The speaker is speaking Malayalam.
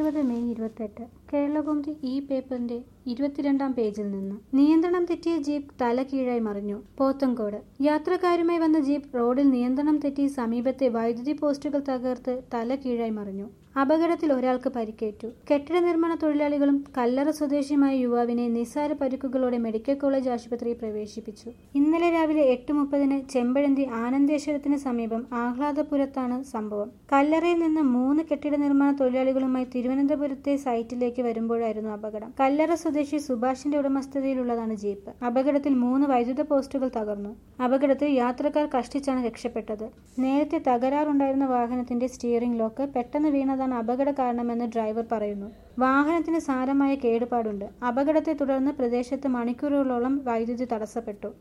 ഇരുപത് മെയ് ഇരുപത്തെട്ട് കേരളകൗമുദി ഈ പേപ്പറിന്റെ ഇരുപത്തിരണ്ടാം പേജിൽ നിന്ന് നിയന്ത്രണം തെറ്റിയ ജീപ്പ് തല കീഴായി മറിഞ്ഞു പോത്തങ്കോട് യാത്രക്കാരുമായി വന്ന ജീപ്പ് റോഡിൽ നിയന്ത്രണം തെറ്റി സമീപത്തെ വൈദ്യുതി പോസ്റ്റുകൾ തകർത്ത് തല കീഴായി മറിഞ്ഞു അപകടത്തിൽ ഒരാൾക്ക് പരിക്കേറ്റു കെട്ടിട നിർമ്മാണ തൊഴിലാളികളും കല്ലറ സ്വദേശിയുമായ യുവാവിനെ നിസ്സാര പരിക്കുകളോടെ മെഡിക്കൽ കോളേജ് ആശുപത്രിയിൽ പ്രവേശിപ്പിച്ചു ഇന്നലെ രാവിലെ എട്ട് മുപ്പതിന് ചെമ്പഴന്തി ആനന്ദേശ്വരത്തിന് സമീപം ആഹ്ലാദപുരത്താണ് സംഭവം കല്ലറയിൽ നിന്ന് മൂന്ന് കെട്ടിട നിർമ്മാണ തൊഴിലാളികളുമായി തിരുവനന്തപുരത്തെ സൈറ്റിലേക്ക് വരുമ്പോഴായിരുന്നു അപകടം കല്ലറ സ്വദേശി സുഭാഷിന്റെ ഉടമസ്ഥതയിലുള്ളതാണ് ജീപ്പ് അപകടത്തിൽ മൂന്ന് വൈദ്യുത പോസ്റ്റുകൾ തകർന്നു അപകടത്തിൽ യാത്രക്കാർ കഷ്ടിച്ചാണ് രക്ഷപ്പെട്ടത് നേരത്തെ തകരാറുണ്ടായിരുന്ന വാഹനത്തിന്റെ സ്റ്റിയറിംഗ് ലോക്ക് പെട്ടെന്ന് വീണതാണ് അപകട കാരണമെന്ന് ഡ്രൈവർ പറയുന്നു വാഹനത്തിന് സാരമായ കേടുപാടുണ്ട് അപകടത്തെ തുടർന്ന് പ്രദേശത്ത് മണിക്കൂറുകളോളം വൈദ്യുതി തടസ്സപ്പെട്ടു